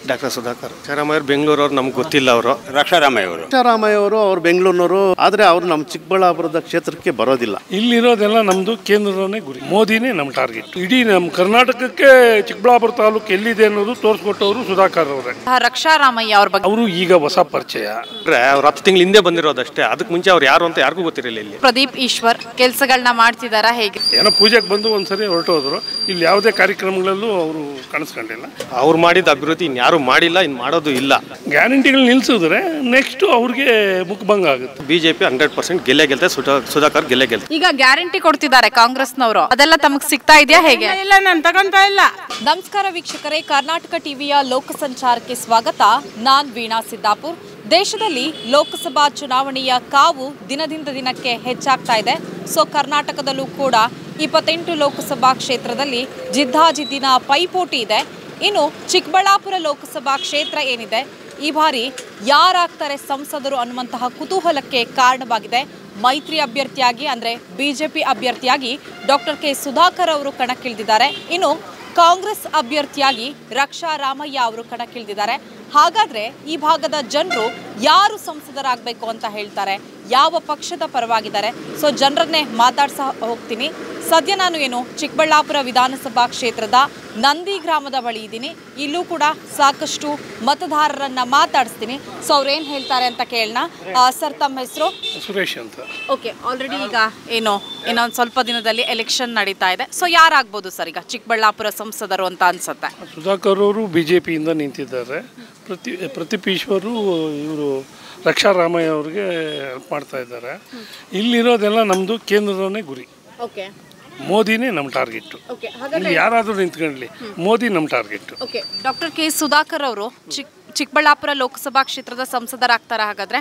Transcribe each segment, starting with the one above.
Doctor Sudhakar ಚರಮಯ್ಯರ್ Bengaluru ಅವ್ರು ನಮ್ಗೆ ಗೊತ್ತಿಲ್ಲ ಅವರು ರಕ್ಷಾರಾಮಯ್ಯ ಅವರು ಸಿದ್ದರಾಮಯ್ಯ ಅವರು ಅವ್ರು ಬೆಂಗಳೂರಿನವರು ಆದರೆ ಅವರು ನಮ್ಮ ಚಿಕ್ಕಬಳ್ಳಾಪುರದ ಕ್ಷೇತ್ರಕ್ಕೆ ಬರೋದಿಲ್ಲ ಇಲ್ಲಿರೋದೆಲ್ಲ ನಮ್ಮದು ಕೇಂದ್ರನೇ ಗುರಿ ಮೋದಿನೇ ನಮ್ಮ ಟಾರ್ಗೆಟ್ ಇಡೀ ನಮ್ಮ ಕರ್ನಾಟಕಕ್ಕೆ ಚಿಕ್ಕಬಳ್ಳಾಪುರ ತಾಲೂಕು ಎಲ್ಲಿದೆ ಅನ್ನೋದು ತೋರಿಸ್ಕೊಟ್ಟವರು ಸುಧಾಕರ್ ಅವರೇ ರಕ್ಷಾರಾಮಯ್ಯ ಅವ್ರ ಬಗ್ಗೆ ಅವರು ಈಗ ಹೊಸ ಪರಿಚಯ ಅವ್ರು ಹತ್ತು ತಿಂಗಳ ಹಿಂದೆ ಬಂದಿರೋದಷ್ಟೇ ಅದಕ್ಕೆ ಮುಂಚೆ ಅವ್ರು ಯಾರು ಅಂತ ಯಾರಿಗೂ ಗೊತ್ತಿರಲಿಲ್ಲ ಇಲ್ಲಿ ಪ್ರದೀಪ್ ಈಶ್ವರ್ ಕೆಲಸಗಳನ್ನ ಮಾಡ್ತಿದಾರಾ ಹೇಗೆ ಏನೋ ಪೂಜೆಗೆ ಬಂದು ಒಂದ್ಸರಿ ಹೊರಟೋದ್ರು ಇಲ್ಲಿ ಯಾವುದೇ ಕಾರ್ಯಕ್ರಮಗಳಲ್ಲೂ ಅವರು ಕಾಣಿಸ್ಕೊಂಡಿಲ್ಲ ಅವ್ರು ಮಾಡಿದ ಅಭಿವೃದ್ಧಿ ಇನ್ಯಾರು ಮಾಡಿಲ್ಲ ಇನ್ನು ಮಾಡೋದು ಇಲ್ಲ ಗ್ಯಾರಂಟಿಗಳು ನಿಲ್ಸಿದ್ರೆ ನೆಕ್ಸ್ಟ್ ಅವ್ರಿಗೆ ಮುಖಭಂಗ ಆಗುತ್ತೆ ಬಿಜೆಪಿ ಹಂಡ್ರೆಡ್ ಪರ್ಸೆಂಟ್ ಗೆಲ್ಲೇ ಗೆಲ್ತಾರೆ ಸುಧಾ ಸುಧಾಕರ್ ಗೆಲ್ಲೇ ಗೆಲ್ತಾರೆ ಈಗ ಗ್ಯಾರಂಟಿ ಕೊಡ್ತಿದ್ದಾರೆ ಕಾಂಗ್ರೆಸ್ನವರು ಅದೆಲ್ಲ ತಮಗ್ ಸಿಗ್ತಾ ಇದೆಯಾ ಹೇಗೆ ಇಲ್ಲ ನಾನು ತಗೊಂತ ಇಲ್ಲ ನಮಸ್ಕಾರ ವೀಕ್ಷಕರೇ ಕರ್ನಾಟಕ ಟಿವಿಯ ಲೋಕಸಂಚಾರಕ್ಕೆ ಸ್ವಾಗತ ನಾನ್ ವೀಣಾ ಸಿದ್ದಾಪುರ್ ದೇಶದಲ್ಲಿ ಲೋಕಸಭಾ ಚುನಾವಣೆಯ ಕಾವು ದಿನದಿಂದ ದಿನಕ್ಕೆ ಹೆಚ್ಚಾಗ್ತಾ ಇದೆ ಸೊ ಕರ್ನಾಟಕದಲ್ಲೂ ಕೂಡ ಇಪ್ಪತ್ತೆಂಟು ಲೋಕಸಭಾ ಕ್ಷೇತ್ರದಲ್ಲಿ ಜಿದ್ದಾಜಿದ್ದಿನ ಪೈಪೋಟಿ ಇದೆ ಇನ್ನು ಚಿಕ್ಕಬಳ್ಳಾಪುರ ಲೋಕಸಭಾ ಕ್ಷೇತ್ರ ಏನಿದೆ ಈ ಬಾರಿ ಯಾರಾಗ್ತಾರೆ ಸಂಸದರು ಅನ್ನುವಂತಹ ಕುತೂಹಲಕ್ಕೆ ಕಾರಣವಾಗಿದೆ ಮೈತ್ರಿ ಅಭ್ಯರ್ಥಿಯಾಗಿ ಅಂದ್ರೆ ಬಿಜೆಪಿ ಅಭ್ಯರ್ಥಿಯಾಗಿ ಡಾಕ್ಟರ್ ಕೆ ಸುಧಾಕರ್ ಅವರು ಕಣಕ್ಕಿಳಿದಿದ್ದಾರೆ ಇನ್ನು ಕಾಂಗ್ರೆಸ್ ಅಭ್ಯರ್ಥಿಯಾಗಿ ರಕ್ಷಾ ರಾಮಯ್ಯ ಅವರು ಕಣಕ್ಕಿಳಿದಿದ್ದಾರೆ ಹಾಗಾದ್ರೆ ಈ ಭಾಗದ ಜನರು ಯಾರು ಸಂಸದರಾಗಬೇಕು ಅಂತ ಹೇಳ್ತಾರೆ ಯಾವ ಪಕ್ಷದ ಪರವಾಗಿದ್ದಾರೆ ಸೊ ಜನರನ್ನೇ ಮಾತಾಡ್ಸ ಹೋಗ್ತೀನಿ ಸದ್ಯ ನಾನು ಏನು ಚಿಕ್ಕಬಳ್ಳಾಪುರ ವಿಧಾನಸಭಾ ಕ್ಷೇತ್ರದ ನಂದಿ ಗ್ರಾಮದ ಬಳಿ ಇದ್ದೀನಿ ಇಲ್ಲೂ ಕೂಡ ಸಾಕಷ್ಟು ಮತದಾರರನ್ನ ಮಾತಾಡಿಸ್ತೀನಿ ಸೊ ಅವ್ರೇನು ಹೇಳ್ತಾರೆ ಅಂತ ಕೇಳೋಣ ಸರ್ ತಮ್ಮ ಹೆಸರು ಸುರೇಶ್ ಅಂತ ಓಕೆ ಆಲ್ರೆಡಿ ಈಗ ಏನು ಇನ್ನೊಂದು ಸ್ವಲ್ಪ ದಿನದಲ್ಲಿ ಎಲೆಕ್ಷನ್ ನಡೀತಾ ಇದೆ ಸೊ ಯಾರಾಗ್ಬೋದು ಸರ್ ಈಗ ಚಿಕ್ಕಬಳ್ಳಾಪುರ ಸಂಸದರು ಅಂತ ಅನ್ಸುತ್ತೆ ಸುಧಾಕರ್ ಅವರು ಬಿ ಜೆ ಪಿಯಿಂದ ನಿಂತಿದ್ದಾರೆ ಪ್ರತಿ ಪ್ರದೀಪ್ ಈಶ್ವರು ಇವರು ರಕ್ಷಾರಾಮಯ್ಯ ಅವ್ರಿಗೆ ಹೆಲ್ಪ್ ಮಾಡ್ತಾ ಇದ್ದಾರೆ ಇಲ್ಲಿರೋದೆಲ್ಲ ನಮ್ಮದು ಕೇಂದ್ರನೇ ಗುರಿ ಓಕೆ ಮೋದಿನೇ ನಮ್ಮ ಟಾರ್ಗೆಟ್ ಓಕೆ ಇಲ್ಲಿ ಯಾರಾದರೂ ನಿಂತ್ಕೊಳ್ಳಿ ಮೋದಿ ನಮ್ಮ target okay doctor K Sudhakar ಅವರು ಚಿಕ್ ಚಿಕ್ಕಬಳ್ಳಾಪುರ ಲೋಕಸಭಾ ಕ್ಷೇತ್ರದ ಸಂಸದರಾಗ್ತಾರ ಹಾಗಾದ್ರೆ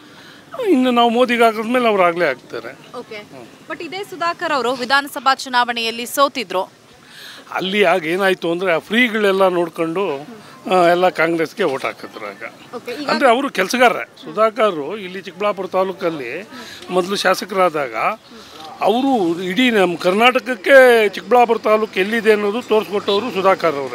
ಇನ್ನು ನಾವು ಮೋದಿಗೆ ಹಾಕಿದ್ಮೇಲೆ ಅವ್ರು ಆಗಲೇ ಆಗ್ತಾರೆ ಓಕೆ ಬಟ್ ಇದೇ ಸುಧಾಕರ್ ಅವರು ವಿಧಾನಸಭಾ ಚುನಾವಣೆಯಲ್ಲಿ ಸೋತಿದ್ರು ಅಲ್ಲಿ ಆಗ ಏನಾಯಿತು ಅಂದರೆ ಆ ಫ್ರೀಗಳೆಲ್ಲ ನೋಡ್ಕೊಂಡು ಆ, ಎಲ್ಲ ಕಾಂಗ್ರೆಸ್ಗೆ ಓಟ್ ಹಾಕಿದ್ರು ಆಗ ಓಕೆ ಅಂದರೆ ಅವರು ಕೆಲಸಗಾರ ಸುಧಾಕರ್ ಇಲ್ಲಿ ಚಿಕ್ಕಬಳ್ಳಾಪುರ ತಾಲೂಕಲ್ಲಿ ಮೊದಲು ಶಾಸಕರಾದಾಗ ಅವರು ಇಡೀ ನಮ್ಮ ಕರ್ನಾಟಕಕ್ಕೆ ಚಿಕ್ಕಬಳ್ಳಾಪುರ ತಾಲೂಕು ಎಲ್ಲಿದೆ ಅನ್ನೋದು ತೋರಿಸ್ಕೊಟ್ಟವರು ಸುಧಾಕರ್ ಅವರೇ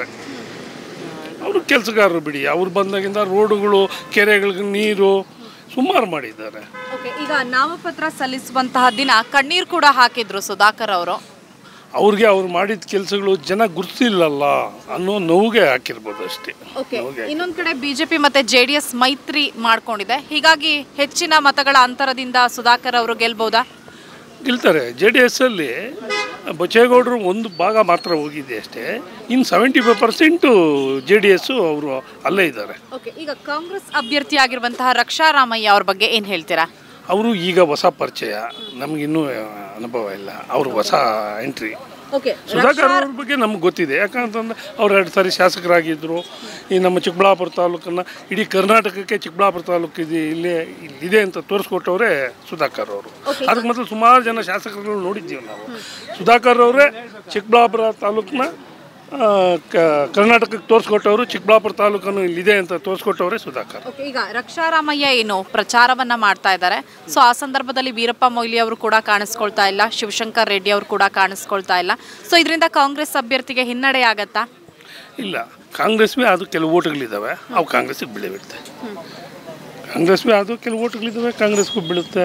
ಅವರು ಕೆಲಸಗಾರರು ಬಿಡಿ ಅವ್ರು ಬಂದಾಗಿಂದ ರೋಡುಗಳು ಕೆರೆಗಳಿಗೆ ನೀರು ಸುಮಾರು ಮಾಡಿದ್ದಾರೆ ಓಕೆ ಈಗ ನಾಮಪತ್ರ ಸಲ್ಲಿಸುವಂತಹ ದಿನ ಕಣ್ಣೀರು ಕೂಡ ಹಾಕಿದ್ರು ಸುಧಾಕರ್ ಅವರು ಅವ್ರಿಗೆ ಅವ್ರು ಮಾಡಿದ ಕೆಲಸಗಳು ಜನ ಗುರ್ತಿಲ್ಲಲ್ಲ ಅನ್ನೋ ನೋವಿಗೆ ಹಾಕಿರ್ಬೋದು ಅಷ್ಟೇ ಓಕೆ ಇನ್ನೊಂದ್ ಕಡೆ ಬಿಜೆಪಿ ಮತ್ತೆ ಜೆಡಿಎಸ್ ಮೈತ್ರಿ ಮಾಡ್ಕೊಂಡಿದೆ ಹೀಗಾಗಿ ಹೆಚ್ಚಿನ ಮತಗಳ ಅಂತರದಿಂದ ಸುಧಾಕರ್ ಅವರು ಗೆಲ್ಬಹುದಾ ಗೆಲ್ತಾರೆ ಜೆ ಡಿ ಎಸ್ ಅಲ್ಲಿ ಬಚ್ಚೇಗೌಡರು ಒಂದು ಭಾಗ ಮಾತ್ರ ಹೋಗಿದೆ ಅಷ್ಟೇ ಇನ್ನು seventy five percent J D S ಅವರು ಅಲ್ಲೇ ಇದ್ದಾರೆ ಓಕೆ ಈಗ ಕಾಂಗ್ರೆಸ್ ಅಭ್ಯರ್ಥಿ ಆಗಿರುವಂತಹ ರಕ್ಷಾ ರಾಮಯ್ಯ ಅವ್ರ ಬಗ್ಗೆ ಏನ್ ಹೇಳ್ತೀರಾ ಅವರು ಈಗ ಹೊಸ ಪರಿಚಯ ನಮಗಿನ್ನೂ ಅನುಭವ ಇಲ್ಲ ಅವರು ಹೊಸ ಎಂಟ್ರಿ ಓಕೆ ಸುಧಾಕರ್ ಅವ್ರ ಬಗ್ಗೆ ನಮ್ಗೆ ಗೊತ್ತಿದೆ ಯಾಕಂತಂದ್ರೆ ಅವ್ರು ಎರಡು ಸಾರಿ ಶಾಸಕರಾಗಿದ್ದರು ಈ ನಮ್ಮ ಚಿಕ್ಕಬಳ್ಳಾಪುರ ತಾಲೂಕನ್ನು ಇಡೀ ಕರ್ನಾಟಕಕ್ಕೆ ಚಿಕ್ಕಬಳ್ಳಾಪುರ ತಾಲೂಕು ಇದೆ ಇಲ್ಲೇ ಇಲ್ಲಿದೆ ಅಂತ ತೋರಿಸ್ಕೊಟ್ಟವರೇ ಸುಧಾಕರ್ ಅವರು ಅದಕ್ಕೆ ಮೊದಲು ಸುಮಾರು ಜನ ಶಾಸಕರುಗಳು ನೋಡಿದ್ದೀವಿ ನಾವು ಸುಧಾಕರ್ ಅವರೇ ಚಿಕ್ಕಬಳ್ಳಾಪುರ ತಾಲೂಕನ್ನ ಆ, ಕ- ಕರ್ನಾಟಕಕ್ಕೆ ತೋರಿಸ್ಕೊಟ್ಟವರು ಚಿಕ್ಕಬಳ್ಳಾಪುರ ತಾಲೂಕನ್ನು ಇಲ್ಲಿದೆ ಅಂತ ತೋರಿಸ್ಕೊಟ್ಟವರೇ ಸುಧಾಕರ್ ಓಕೆ ಈಗ ರಕ್ಷಾರಾಮಯ್ಯ ಏನು ಪ್ರಚಾರವನ್ನ ಮಾಡ್ತಾ ಇದ್ದಾರೆ ಸೊ ಆ ಸಂದರ್ಭದಲ್ಲಿ ವೀರಪ್ಪ ಮೊಯ್ಲಿ ಅವರು ಕೂಡ ಕಾಣಿಸ್ಕೊಳ್ತಾ ಇಲ್ಲ ಶಿವಶಂಕರ್ ರೆಡ್ಡಿ ಅವರು ಕೂಡ ಕಾಣಿಸ್ಕೊಳ್ತಾ ಇಲ್ಲ ಸೊ ಇದರಿಂದ ಕಾಂಗ್ರೆಸ್ ಅಭ್ಯರ್ಥಿಗೆ ಹಿನ್ನಡೆ ಆಗತ್ತಾ ಇಲ್ಲ ಕಾಂಗ್ರೆಸ್ವೇ ಅದು ಕೆಲವು ಓಟ್ಗಳಿದ್ದಾವೆ ಅವು ಕಾಂಗ್ರೆಸ್ಸಿಗೆ ಬೀಳಿಬಿಡುತ್ತೆ ಕಾಂಗ್ರೆಸ್ವೇ ಅದು ಕೆಲವು ಓಟ್ಗಳಿದ್ದಾವೆ ಕಾಂಗ್ರೆಸ್ಗೂ ಬೀಳುತ್ತೆ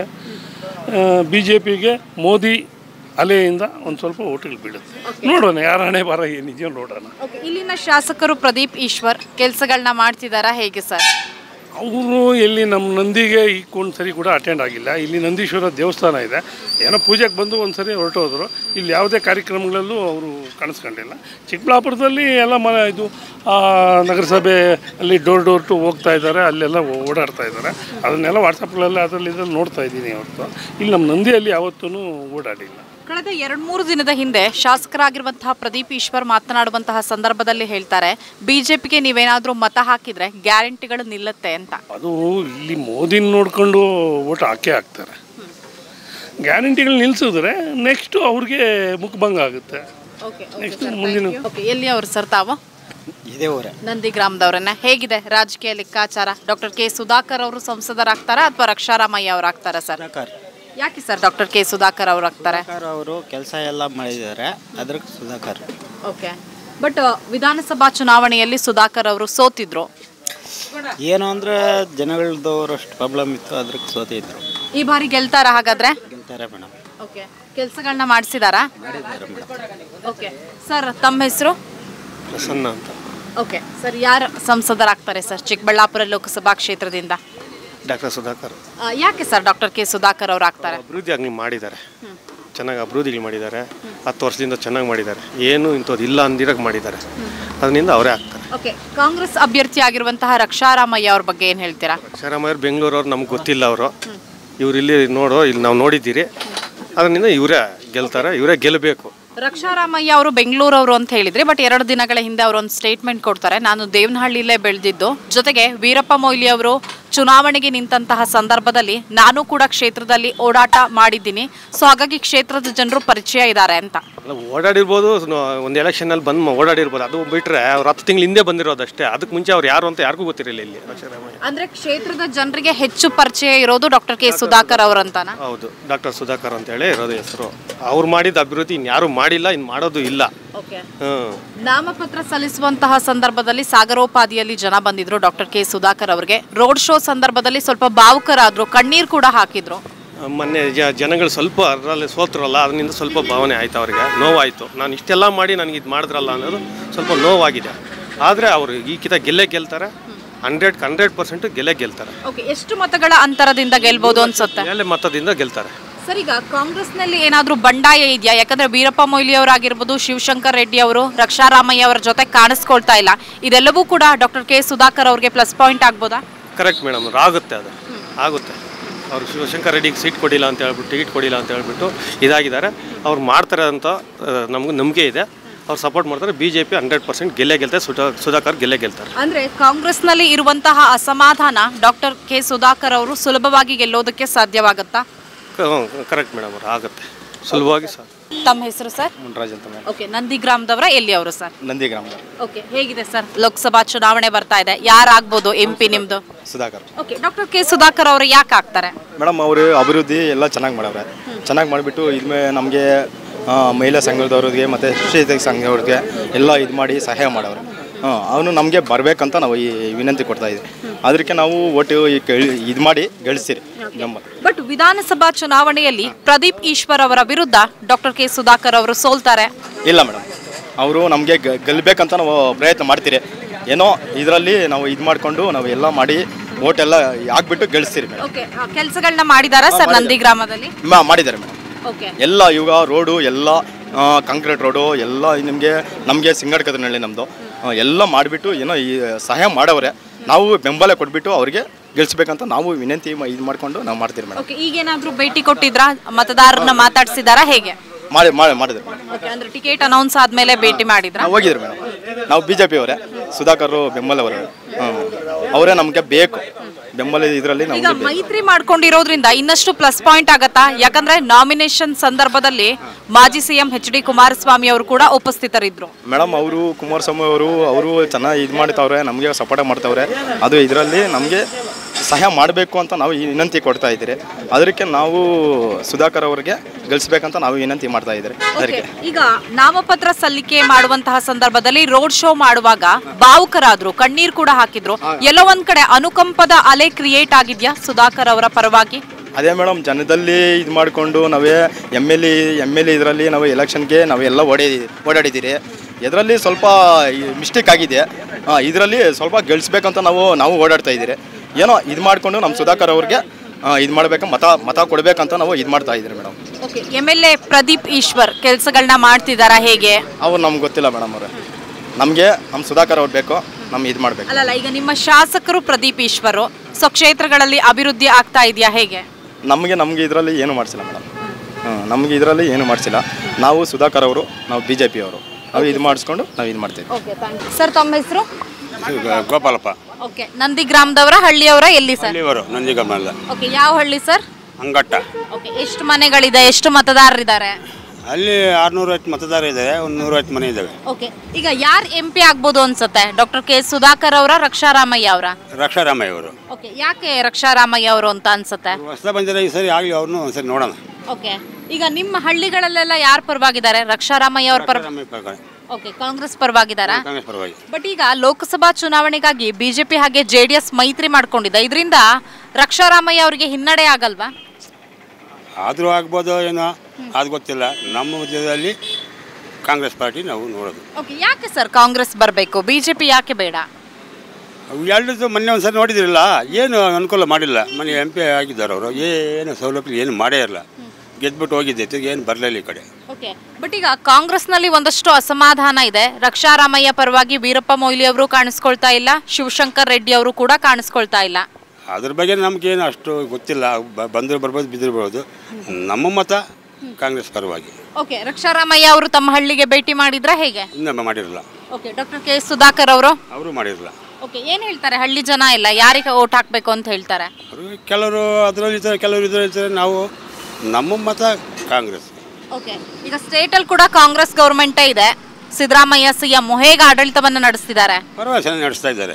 ಬಿ ಜೆ ಪಿಗೆ ಮೋದಿ ಅಲೆಯಿಂದ ಒಂದು ಸ್ವಲ್ಪ ಓಟ್ಗಳು ಬೀಳುತ್ತೆ ನೋಡೋಣ ಯಾರ ಹಣೆ ಬರ ಏನಿದೆಯೋ ನೋಡೋಣ ಓಕೆ ಇಲ್ಲಿನ ಶಾಸಕರು ಪ್ರದೀಪ್ ಈಶ್ವರ್ ಕೆಲಸಗಳನ್ನ ಮಾಡ್ತಿದ್ದಾರಾ ಹೇಗೆ ಸರ್ ಅವರು ಎಲ್ಲಿ ನಮ್ಮ ನಂದಿಗೆ ಈಗ ಒಂದು ಸರಿ ಕೂಡ ಅಟೆಂಡ್ ಆಗಿಲ್ಲ ಇಲ್ಲಿ ನಂದೀಶ್ವರ ದೇವಸ್ಥಾನ ಇದೆ ಏನೋ ಪೂಜೆಗೆ ಬಂದು ಒಂದು ಸರಿ ಹೊರಟೋದ್ರು ಇಲ್ಲಿ ಯಾವುದೇ ಕಾರ್ಯಕ್ರಮಗಳಲ್ಲೂ ಅವರು ಕಾಣಿಸ್ಕೊಂಡಿಲ್ಲ ಚಿಕ್ಕಬಳ್ಳಾಪುರದಲ್ಲಿ ಎಲ್ಲ ಮ ಇದು ಆ, ನಗರಸಭೆ ಅಲ್ಲಿ ಡೋರ್ ಡೋರ್ ಟು ಹೋಗ್ತಾ ಇದ್ದಾರೆ ಅಲ್ಲೆಲ್ಲ ಓಡಾಡ್ತಾ ಇದ್ದಾರೆ ಅದನ್ನೆಲ್ಲ ವಾಟ್ಸಪ್ಗಳಲ್ಲಿ ಅದರಲ್ಲಿ ಇದ್ರಲ್ಲಿ ನೋಡ್ತಾ ಇದ್ದೀನಿ ಹೊರತು ಇಲ್ಲಿ ನಮ್ಮ ನಂದಿಯಲ್ಲಿ ಯಾವತ್ತೂ ಓಡಾಡಿಲ್ಲ ಕಳೆದ ಎರಡು ಮೂರು ದಿನದ ಹಿಂದೆ ಶಾಸಕರಾಗಿರುವಂತಹ ಪ್ರದೀಪ್ ಈಶ್ವರ್ ಮಾತನಾಡುವಂತಹ ಸಂದರ್ಭದಲ್ಲಿ ಹೇಳ್ತಾರೆ ಬಿಜೆಪಿಗೆ ನೀವೇನಾದ್ರೂ ಮತ ಹಾಕಿದ್ರೆ ಗ್ಯಾರಂಟಿಗಳು ನಿಲ್ಲತ್ತೆ ಅಂತ ಅದು ಇಲ್ಲಿ ಮೋದಿನ ನೋಡ್ಕೊಂಡು ಓಟ್ ಹಾಕೇ ಹಾಕ್ತಾರೆ ಗ್ಯಾರಂಟಿಗಳು ನಿಲ್ಸಿದ್ರೆ ನೆಕ್ಸ್ಟು ಅವ್ರಿಗೆ ಮುಖಭಂಗ ಆಗುತ್ತೆ ನೆಕ್ಸ್ಟ್ ಮುಂದಿನ ಓಕೆ ಎಲ್ಲಿ ಅವರು ಸರ್ ತಾವು ಇದೇ ಊರೇ ನಂದಿ ಗ್ರಾಮದವರನ್ನ ಹೇಗಿದೆ ರಾಜಕೀಯ ಲೆಕ್ಕಾಚಾರ ಡಾಕ್ಟರ್ ಕೆ ಸುಧಾಕರ್ ಅವರು ಸಂಸದರಾಗ್ತಾರಾ ಅಥವಾ ರಕ್ಷಾರಾಮಯ್ಯ ಅವರು ಆಗ್ತಾರಾ ಸರ್ ಸುಧಾಕರ್ ಯಾಕೆ ಸರ್ ಡಾಕ್ಟರ್ ಕೆ ಸುಧಾಕರ್ ಅವರು ಆಗ್ತಾರೆ ಸುಧಾಕರ್ ಅವರು ಕೆಲಸ ಎಲ್ಲ ಮಾಡಿದ್ದಾರೆ ಅದ್ರ ಸುಧಾಕರ್ ಓಕೆ ಬಟ್ ವಿಧಾನಸಭಾ ಚುನಾವಣೆಯಲ್ಲಿ ಸುಧಾಕರ್ ಅವರು ಸೋತಿದ್ರು ಏನು ಅಂದರೆ ಜನಗಳದವರಷ್ಟು ಪ್ರಾಬ್ಲಮ್ ಇತ್ತು ಅದ್ರಕ್ಕೆ ಸೋತಿದ್ರು ಈ ಬಾರಿ ಗೆಲ್ತಾರ ಹಾಗಾದ್ರೆ ಗೆಲ್ತಾರೆ ಮೇಡಮ್ ಓಕೆ ಕೆಲಸಗಳನ್ನ ಮಾಡಿಸಿದಾರಾ ಓಕೆ ಸರ್ ತಮ್ಮ ಹೆಸರು ಪ್ರಸನ್ನ ಅಂತ ಓಕೆ ಸರ್ ಯಾರು ಸಂಸದರಾಗ್ತಾರೆ ಸರ್ ಚಿಕ್ಕಬಳ್ಳಾಪುರ ಲೋಕಸಭಾ ಕ್ಷೇತ್ರದಿಂದ ಡಾಕ್ಟರ್ ಸುಧಾಕರ್ ಆ, ಯಾಕೆ ಸರ್ ಡಾಕ್ಟರ್ ಕೆ ಸುಧಾಕರ್ ಅವರು ಆಗ್ತಾರೆ ಅಭಿವೃದ್ಧಿ ಆಗಲಿ ಮಾಡಿದ್ದಾರೆ ಚೆನ್ನಾಗಿ ಅಭಿವೃದ್ಧಿಗಳು ಮಾಡಿದ್ದಾರೆ ಹತ್ತು ವರ್ಷದಿಂದ ಚೆನ್ನಾಗಿ ಮಾಡಿದ್ದಾರೆ ಏನು ಇಂಥದ್ದು ಇಲ್ಲ ಅಂದಿರಾಗ ಮಾಡಿದ್ದಾರೆ ಅದರಿಂದ ಅವರೇ ಆಗ್ತಾರೆ ಓಕೆ ಕಾಂಗ್ರೆಸ್ ಅಭ್ಯರ್ಥಿ ಆಗಿರುವಂತಹ ರಕ್ಷಾರಾಮಯ್ಯ ಅವ್ರ ಬಗ್ಗೆ ಏನು ಹೇಳ್ತೀರಾ ಅಕ್ಷರಮಯ್ಯರು ಬೆಂಗಳೂರವ್ರು ನಮ್ಗೆ ಗೊತ್ತಿಲ್ಲ ಅವರು ಇವ್ರು ಇಲ್ಲಿ ನೋಡೋ ಇಲ್ಲಿ ನಾವು ನೋಡಿದ್ದೀರಿ ಅದರಿಂದ ಇವರೇ ಗೆಲ್ತಾರೆ ಇವರೇ ಗೆಲ್ಲಬೇಕು ರಕ್ಷಾರಾಮಯ್ಯ ಅವರು ಬೆಂಗಳೂರವರು ಅಂತ ಹೇಳಿದ್ರಿ ಬಟ್ ಎರಡು ದಿನಗಳ ಹಿಂದೆ ಅವರು ಒಂದು ಸ್ಟೇಟ್ಮೆಂಟ್ ಕೊಡ್ತಾರೆ ನಾನು ದೇವನಹಳ್ಳಿಲೇ ಬೆಳೆದಿದ್ದು ಜೊತೆಗೆ ವೀರಪ್ಪ ಮೊಯ್ಲಿ ಅವರು ಚುನಾವಣೆಗೆ ನಿಂತಹ ಸಂದರ್ಭದಲ್ಲಿ ನಾನು ಕೂಡ ಕ್ಷೇತ್ರದಲ್ಲಿ ಓಡಾಟ ಮಾಡಿದ್ದೀನಿ ಸೊ ಹಾಗಾಗಿ ಕ್ಷೇತ್ರದ ಜನರು ಪರಿಚಯ ಇದ್ದಾರೆ ಅಂತ ಅಲ್ಲ ಓಡಾಡಿರ್ಬೋದು ಒಂದು ಎಲೆಕ್ಷನಲ್ಲಿ ಬಂದು ಓಡಾಡಿರ್ಬೋದು ಅದು ಬಿಟ್ಟರೆ ಅವ್ರು ಹತ್ತು ತಿಂಗಳು ಹಿಂದೆ ಬಂದಿರೋದು ಅಷ್ಟೇ ಅದಕ್ಕೆ ಮುಂಚೆ ಅವ್ರು ಯಾರು ಅಂತ ಯಾರಿಗೂ ಗೊತ್ತಿರಲಿಲ್ಲ ಇಲ್ಲಿ ಅಕ್ಷರಮಯ್ಯ ಅಂದ್ರೆ ಕ್ಷೇತ್ರದ ಜನರಿಗೆ ಹೆಚ್ಚು ಪರಿಚಯ ಇರೋದು ಡಾಕ್ಟರ್ ಕೆ ಸುಧಾಕರ್ ಅವರಂತಾನ ಹೌದು ಡಾಕ್ಟರ್ ಸುಧಾಕರ್ ಅಂತೇಳಿ ಇರೋದು ಹೆಸರು ಅವ್ರು ಮಾಡಿದ ಅಭಿವೃದ್ಧಿ ಇನ್ಯಾರು ಮಾಡಿಲ್ಲ ಇನ್ನು ಮಾಡೋದು ಇಲ್ಲ ಓಕೆ ಹ್ಞೂ ನಾಮಪತ್ರ ಸಲ್ಲಿಸುವಂತಹ ಸಂದರ್ಭದಲ್ಲಿ ಸಾಗರೋಪಾದಿಯಲ್ಲಿ ಜನ ಬಂದಿದ್ರು ಡಾಕ್ಟರ್ ಕೆ ಸುಧಾಕರ್ ಅವರಿಗೆ ರೋಡ್ ಶೋ ಸಂದರ್ಭದಲ್ಲಿ ಸ್ವಲ್ಪ ಭಾವುಕರಾದ್ರು ಕಣ್ಣೀರ್ ಕೂಡ ಹಾಕಿದ್ರು ಮೊನ್ನೆ ಜ ಜನಗಳು ಸ್ವಲ್ಪ ಅದರಲ್ಲಿ ಸೋತ್ರಲ್ಲ ಅದರಿಂದ ಸ್ವಲ್ಪ ಭಾವನೆ ಆಯ್ತು ಅವರಿಗೆ ನೋವಾಯಿತು ನಾನು ಇಷ್ಟೆಲ್ಲ ಮಾಡಿ ನನಗೆ ಇದು ಮಾಡಿದ್ರಲ್ಲ ಅನ್ನೋದು ಸ್ವಲ್ಪ ನೋವಾಗಿದೆ ಆದರೆ ಅವರು ಈ ಕಿತ ಗೆಲ್ಲೇ ಗೆಲ್ತಾರೆ ಹಂಡ್ರೆಡ್ ಹಂಡ್ರೆಡ್ ಪರ್ಸೆಂಟ್ ಗೆಲ್ಲೇ ಗೆಲ್ತಾರೆ ಓಕೆ ಎಷ್ಟು ಮತಗಳ ಅಂತರದಿಂದ ಗೆಲ್ಬಹುದು ಅನ್ಸುತ್ತೆ ಮೇಲೆ ಮತದಿಂದ ಗೆಲ್ತಾರೆ ಸರ್ ಈಗ ಕಾಂಗ್ರೆಸ್ನಲ್ಲಿ ಏನಾದ್ರೂ ಬಂಡಾಯ ಇದೆಯಾ ಯಾಕಂದ್ರೆ ವೀರಪ್ಪ ಮೊಯ್ಲಿ ಅವರಾಗಿರ್ಬೋದು ಶಿವಶಂಕರ್ ರೆಡ್ಡಿ ಅವರು ರಕ್ಷಾರಾಮಯ್ಯ ಅವರ ಜೊತೆ ಕಾಣಿಸ್ಕೊಳ್ತಾ ಇಲ್ಲ ಇದೆಲ್ಲವೂ ಕೂಡ ಡಾಕ್ಟರ್ ಕೆ ಸುಧಾಕರ್ ಅವ್ರಿಗೆ ಪ್ಲಸ್ ಪಾಯಿಂಟ್ ಆಗ್ಬೋದಾ ಕರೆಕ್ಟ್ ಮೇಡಮ್ ಆಗುತ್ತೆ ಅದು ಆಗುತ್ತೆ ಅವರು ಶಿವಶಂಕರ್ ರೆಡ್ಡಿಗೆ ಸೀಟ್ ಕೊಡಿಲ್ಲ ಅಂತ ಹೇಳ್ಬಿಟ್ಟು ಟಿಕೆಟ್ ಕೊಡಿಲ್ಲ ಅಂತ ಹೇಳ್ಬಿಟ್ಟು ಇದಾಗಿದ್ದಾರೆ ಅವ್ರು ಮಾಡ್ತಾರೆ ಅಂತ ನಮ್ಗೆ ನಂಬಿಕೆ ಇದೆ ಅವ್ರು ಸಪೋರ್ಟ್ ಮಾಡ್ತಾರೆ B J P hundred percent ಗೆಲ್ಲೇ ಗೆಲ್ತಾರೆ ಸುಧಾ ಸುಧಾಕರ್ ಗೆಲ್ಲೇ ಗೆಲ್ತಾರೆ ಅಂದ್ರೆ ಕಾಂಗ್ರೆಸ್ನಲ್ಲಿ ಇರುವಂತಹ ಅಸಮಾಧಾನ ಡಾಕ್ಟರ್ ಕೆ ಸುಧಾಕರ್ ಅವರು ಸುಲಭವಾಗಿ ಗೆಲ್ಲೋದಕ್ಕೆ ಸಾಧ್ಯವಾಗುತ್ತಾ ಕರೆಕ್ಟ್ ಮೇಡಮ್ ಅವ್ರು ಆಗುತ್ತೆ ಸುಲಭವಾಗಿ ಸರ್ ತಮ್ಮ ಹೆಸರು ಸರ್ ಮುನ್ರಾಜ್ ಅಂತ ಮೇಡಮ್ ಓಕೆ ನಂದಿ ಗ್ರಾಮದವರ ಎಲ್ಲಿ ಅವರು ಸರ್ ನಂದಿ ಗ್ರಾಮದ ಓಕೆ ಹೇಗಿದೆ ಸರ್ ಲೋಕಸಭಾ ಚುನಾವಣೆ ಬರ್ತಾ ಇದೆ ಯಾರಾಗ್ಬೋದು ಎಂ ಪಿ ನಿಮ್ದು Sudhakar okay doctor K Sudhakar ಅವರು ಯಾಕೆ ಆಗ್ತಾರೆ ಮೇಡಮ್ ಅವರು ಅಭಿವೃದ್ಧಿ ಎಲ್ಲ ಚೆನ್ನಾಗಿ ಮಾಡವ್ರೆ ಚೆನ್ನಾಗಿ ಮಾಡಿಬಿಟ್ಟು ಇದ್ಮೇ ನಮಗೆ ಮಹಿಳಾ ಸಂಘದವ್ರಿಗೆ ಮತ್ತು ಶಿಕ್ಷಕ ಸಂಘದವ್ರಿಗೆ ಎಲ್ಲ ಇದು ಮಾಡಿ ಸಹಾಯ ಮಾಡವ್ರೆ ಹಾಂ ಅವನು ನಮಗೆ ಬರಬೇಕಂತ ನಾವು ಈ ವಿನಂತಿ ಕೊಡ್ತಾ ಇದ್ದೀವಿ ಅದಕ್ಕೆ ನಾವು ಒಟ್ಟು ಇದು ಮಾಡಿ ಗಳಿಸ್ತೀರಿ ನಮ್ಮ ಬಟ್ ವಿಧಾನಸಭಾ ಚುನಾವಣೆಯಲ್ಲಿ ಪ್ರದೀಪ್ ಈಶ್ವರ್ ಅವರ ವಿರುದ್ಧ ಡಾಕ್ಟರ್ ಕೆ ಸುಧಾಕರ್ ಅವರು ಸೋಲ್ತಾರೆ ಇಲ್ಲ ಮೇಡಮ್ ಅವರು ನಮಗೆ ಗೆಲ್ಲಬೇಕಂತ ನಾವು ಪ್ರಯತ್ನ ಮಾಡ್ತೀರಿ ಏನೋ ಇದರಲ್ಲಿ ನಾವು ಇದು ಮಾಡಿಕೊಂಡು ನಾವು ಎಲ್ಲ ಮಾಡಿ ಓಟೆಲ್ಲ ಹಾಕ್ಬಿಟ್ಟು ಗಳಿಸ್ತೀರಿ ಮೇಡಮ್ ಓಕೆ ಕೆಲಸಗಳನ್ನ ಮಾಡಿದಾರಾ ಸರ್ ನಂದಿ ಗ್ರಾಮದಲ್ಲಿ ಮಾ- ಮಾಡಿದ್ದಾರೆ ಮೇಡಮ್ ಓಕೆ ಎಲ್ಲ ಇವಾಗ ರೋಡು ಎಲ್ಲ ಕಾಂಕ್ರೀಟ್ ರೋಡು ಎಲ್ಲ ನಿಮಗೆ ನಮಗೆ ಸಿಂಗಡ್ಕದ್ರಲ್ಲಿ ನಮ್ಮದು ಎಲ್ಲ ಮಾಡಿಬಿಟ್ಟು ಏನೋ ಈ ಸಹಾಯ ಮಾಡವ್ರೆ ನಾವು ಬೆಂಬಲ ಕೊಟ್ಬಿಟ್ಟು ಅವ್ರಿಗೆ ಗೆಲ್ಸ್ಬೇಕಂತ ನಾವು ವಿನಂತಿ ಇದು ಮಾಡಿಕೊಂಡು ನಾವು ಮಾಡ್ತೀವಿ ಮೇಡಮ್ ಓಕೆ ಈಗೇನಾದ್ರೂ ಭೇಟಿ ಕೊಟ್ಟಿದ್ರಾ ಮತದಾರರನ್ನ ಮಾತಾಡ್ಸಿದಾರಾ ಹೇಗೆ ಮಾಡಿ ಮಾಡಿ ಮಾಡಿದ್ರು ಮೇಡಮ್ ಓಕೆ ಅಂದ್ರೆ ಟಿಕೆಟ್ ಅನೌನ್ಸ್ ಆದ್ಮೇಲೆ ಭೇಟಿ ಮಾಡಿದ್ರಾ ನಾವು ಹೋಗಿದ್ರು ಮೇಡಮ್ ನಾವು ಬಿ ಜೆ ಪಿ ಅವರೇ ಸುಧಾಕರ್ ಬೆಂಬಲ ಅವರೇ ಹಾಂ ಅವರೇ ನಮಗೆ ಬೇಕು ಬೆಂಬಲ ಇದರಲ್ಲಿ ಈಗ ನಮಗೆ ಬೇಕು ಮೈತ್ರಿ ಮಾಡ್ಕೊಂಡಿರೋದ್ರಿಂದ ಇನ್ನಷ್ಟು ಪ್ಲಸ್ ಪಾಯಿಂಟ್ ಆಗತ್ತಾ ಯಾಕಂದ್ರೆ ನಾಮಿನೇಷನ್ ಸಂದರ್ಭದಲ್ಲಿ ಮಾಜಿ ಸಿಎಂ ಎಚ್ ಡಿ ಕುಮಾರಸ್ವಾಮಿ ಅವರು ಕೂಡ ಉಪಸ್ಥಿತರಿದ್ರು ಮೇಡಮ್ ಅವರು ಕುಮಾರಸ್ವಾಮಿ ಅವರು ಅವರು ಚೆನ್ನಾಗಿ ಇದು ಮಾಡ್ತಾವ್ರೆ ನಮಗೆ ಸಪೋರ್ಟ್ ಮಾಡ್ತಾವ್ರೆ ಅದು ಇದರಲ್ಲಿ ನಮಗೆ ಸಹಾಯ ಮಾಡಬೇಕು ಅಂತ ನಾವು ಈ ವಿನಂತಿ ಕೊಡ್ತಾ ಇದ್ದೀರಿ ಅದಕ್ಕೆ ನಾವು ಸುಧಾಕರ್ ಅವರಿಗೆ ಗಳಿಸ್ಬೇಕಂತ ನಾವು ವಿನಂತಿ ಮಾಡ್ತಾ ಇದ್ದೀರಿ ಅದಕ್ಕೆ ಈಗ ನಾಮಪತ್ರ ಸಲ್ಲಿಕೆ ಮಾಡುವಂತಹ ಸಂದರ್ಭದಲ್ಲಿ ರೋಡ್ ಶೋ ಮಾಡುವಾಗ ಭಾವುಕರಾದ್ರು ಕಣ್ಣೀರ್ ಕೂಡ ಹಾಕಿದ್ರು ಎಲ್ಲೋ ಒಂದ್ ಕಡೆ ಅನುಕಂಪದ ಅಲೆ ಕ್ರಿಯೇಟ್ ಆಗಿದ್ಯಾ ಸುಧಾಕರ್ ಅವರ ಪರವಾಗಿ ಅದೇ ಮೇಡಮ್ ಜನದಲ್ಲಿ ಇದು ಮಾಡಿಕೊಂಡು ನಾವೇ M L A M L A ಇದರಲ್ಲಿ ನಾವು ಎಲೆಕ್ಷನ್ಗೆ ನಾವೆಲ್ಲ ಓಡಿ ಓಡಾಡಿದ್ದೀರಿ ಇದರಲ್ಲಿ ಸ್ವಲ್ಪ ಮಿಸ್ಟೇಕ್ ಆಗಿದೆ ಇದರಲ್ಲಿ ಸ್ವಲ್ಪ ಗಳಿಸ್ಬೇಕಂತ ನಾವು ನಾವು ಓಡಾಡ್ತಾ ಇದ್ದೀರಿ ಏನೋ ಇದು ಮಾಡಿಕೊಂಡು ನಮ್ಮ ಸುಧಾಕರ್ ಅವ್ರಿಗೆ ಇದು ಮಾಡ್ಬೇಕು ಮತ ಮತ ಕೊಡಬೇಕಂತ ನಾವು ಇದು ಮಾಡ್ತಾ ಇದ್ದೀರಿ madam M L A Pradeep Eshwar ಕೆಲಸಗಳನ್ನ ಮಾಡ್ತಿದಾರಾ ಹೇಗೆ ಅವ್ರು ನಮ್ಗೆ ಗೊತ್ತಿಲ್ಲ ಮೇಡಮ್ ಅವರೇ ನಮಗೆ ನಮ್ಮ ಸುಧಾಕರ್ ಅವ್ರು ಬೇಕು ನಮ್ಗೆ ಇದು ಮಾಡಬೇಕು ಅಲ್ಲಲ್ಲ ಈಗ ನಿಮ್ಮ ಶಾಸಕರು ಪ್ರದೀಪ್ ಈಶ್ವರು ಸೊ ಕ್ಷೇತ್ರಗಳಲ್ಲಿ ಅಭಿವೃದ್ಧಿ ಆಗ್ತಾ ಇದೆಯಾ ಹೇಗೆ ನಮಗೆ ನಮಗೆ ಇದರಲ್ಲಿ ಏನು ಮಾಡಿಸಿಲ್ಲ ಮೇಡಮ್ ಹಾಂ ನಮಗೆ ಇದರಲ್ಲಿ ಏನು ಮಾಡಿಸಿಲ್ಲ ನಾವು ಸುಧಾಕರ್ ಅವರು ನಾವು ಬಿ ಜೆ ಪಿ ಅವರು ನಾವು ಇದು ಮಾಡಿಸ್ಕೊಂಡು ನಾವು ಇದು ಮಾಡ್ತೀವಿ ಸರ್ ತಮ್ಮ ಹೆಸರು ಗೋಪಾಲಪ್ಪ ಓಕೆ ನಂದಿ ಗ್ರಾಮದವರ ಹಳ್ಳಿಯವರ ಎಲ್ಲಿ ಸರ್ ಇವರು ನಂದಿಗಮ್ಮಲ್ಲ ಓಕೆ ಯಾವ ಹಳ್ಳಿ ಸರ್ ಅಂಗಟ್ಟ ಓಕೆ ಎಷ್ಟು ಮನೆಗಳಿದೆ ಎಷ್ಟು ಮತದಾರರಿದ್ದಾರೆ ಅಲ್ಲಿ ಆರ್ನೂರೈವತ್ತು ಮತದಾರ ಇದ್ದಾರೆ ಒಂದು ನೂರೈವತ್ತು ಮನೆ ಇದ್ದಾವೆ ಓಕೆ ಈಗ ಯಾರು ಎಂ ಪಿ ಆಗ್ಬೋದು ಅನ್ಸುತ್ತೆ ಡಾಕ್ಟರ್ ಕೆ ಸುಧಾಕರ್ ಅವರ ರಕ್ಷಾರಾಮಯ್ಯ ಅವರ ರಕ್ಷಾರಾಮಯ್ಯ ಅವರು ಓಕೆ ಯಾಕೆ ರಕ್ಷಾರಾಮಯ್ಯ ಅವರು ಅಂತ ಅನ್ಸುತ್ತೆ ಹೊಸ ಬಂದಿರೋ ಈ ಸರಿ ಆಗಲಿ ಅವ್ರನ್ನೂ ಒಂದ್ಸರಿ ನೋಡೋಣ ಓಕೆ ಈಗ ನಿಮ್ಮ ಹಳ್ಳಿಗಳಲ್ಲೆಲ್ಲ ಯಾರು ಪರವಾಗಿದ್ದಾರೆ ರಕ್ಷಾರಾಮಯ್ಯ ಅವ್ರ ಪರ ರಕ್ಷಾರಾಮಯ್ಯ ಪರವಾಗಿ. ಓಕೆ ಕಾಂಗ್ರೆಸ್ ಪರವಾಗಿದ್ದಾರಾ ಕಾಂಗ್ರೆಸ್ ಪರವಾಗಿ ಬಟ್ ಈಗ ಲೋಕಸಭಾ ಚುನಾವಣೆಗಾಗಿ ಬಿಜೆಪಿ ಹಾಗೆ ಜೆ ಡಿ ಎಸ್ ಮೈತ್ರಿ ಮಾಡ್ಕೊಂಡಿದೆ ಇದರಿಂದ ರಕ್ಷಾರಾಮಯ್ಯ ಅವರಿಗೆ ಹಿನ್ನಡೆ ಆಗಲ್ವಾ ಆದರೂ ಆಗ್ಬೋದು ಏನೋ ಅದು ಗೊತ್ತಿಲ್ಲ ನಮ್ಮ ಉದ್ಯೋಗದಲ್ಲಿ ಕಾಂಗ್ರೆಸ್ ಪಾರ್ಟಿ ನಾವು ನೋಡೋದು ಓಕೆ ಯಾಕೆ ಸರ್ ಕಾಂಗ್ರೆಸ್ ಬರಬೇಕು ಬಿಜೆಪಿ ಯಾಕೆ ಬೇಡ ಅವು ಎರಡದ್ದು ಮೊನ್ನೆ ಒಂದು ಸರಿ ನೋಡಿದಿರಲ್ಲ ಏನು ಅನುಕೂಲ ಮಾಡಿಲ್ಲ ಮೊನ್ನೆ ಎಂ ಪಿ ಆಗಿದ್ದಾರೆ ಅವರು ಏನು ಸೌಲಭ್ಯ ಏನು ಮಾಡೇ ಇರಲ್ಲ ಗೆದ್ಬಿಟ್ಟು ಹೋಗಿದ್ದೆ ತಿರ್ಗಿ ಏನು ಬರಲಿಲ್ಲ ಈ ಕಡೆ ಓಕೆ ಬಟ್ ಈಗ ಕಾಂಗ್ರೆಸ್ನಲ್ಲಿ ಒಂದಷ್ಟು ಅಸಮಾಧಾನ ಇದೆ ರಕ್ಷಾರಾಮಯ್ಯ ಪರವಾಗಿ ವೀರಪ್ಪ ಮೊಯ್ಲಿ ಅವರು ಕಾಣಿಸ್ಕೊಳ್ತಾ ಇಲ್ಲ ಶಿವಶಂಕರ್ ರೆಡ್ಡಿ ಅವರು ಕೂಡ ಕಾಣಿಸ್ಕೊಳ್ತಾ ಇಲ್ಲ ಅದ್ರ ಬಗ್ಗೆ ನಮಗೇನು ಅಷ್ಟು ಗೊತ್ತಿಲ್ಲ ಬ- ಬಂದರೂ ಬರ್ಬೋದು ಬಿದ್ದಿರ್ಬೋದು ನಮ್ಮ ಮತ ಕಾಂಗ್ರೆಸ್ ಪರವಾಗಿ ಓಕೆ ರಕ್ಷಾರಾಮಯ್ಯ ಅವರು ತಮ್ಮ ಹಳ್ಳಿಗೆ ಭೇಟಿ ಮಾಡಿದ್ರೆ ಹೇಗೆ ಇನ್ನೂ ಮಾಡಿರಲ್ಲ ಓಕೆ ಡಾಕ್ಟರ್ ಕೆ ಸುಧಾಕರ್ ಅವರು ಅವರು ಮಾಡಿರಲ್ಲ ಓಕೆ ಏನು ಹೇಳ್ತಾರೆ ಹಳ್ಳಿ ಜನ ಇಲ್ಲ ಯಾರಿಗೆ ಓಟ್ ಹಾಕಬೇಕು ಅಂತ ಹೇಳ್ತಾರೆ ಅವರು ಕೆಲವರು ಅದರಲ್ಲಿ ಇರ್ತಾರೆ ಕೆಲವರು ಇದರಲ್ಲಿ ಇರ್ತಾರೆ ನಾವು ನಮ್ಮ ಮತ ಕಾಂಗ್ರೆಸ್ ಓಕೆ ಈಗ ಸ್ಟೇಟಲ್ಲಿ ಕೂಡ ಕಾಂಗ್ರೆಸ್ ಗೌರ್ಮೆಂಟೇ ಇದೆ ಸಿದ್ದರಾಮಯ್ಯ ಸಿ ಎಂ ಹೇಗೆ ಆಡಳಿತವನ್ನು ನಡೆಸ್ತಿದ್ದಾರೆ ಪರವಾಗಿ ಚೆನ್ನಾಗಿ ನಡೆಸ್ತಾ ಇದ್ದಾರೆ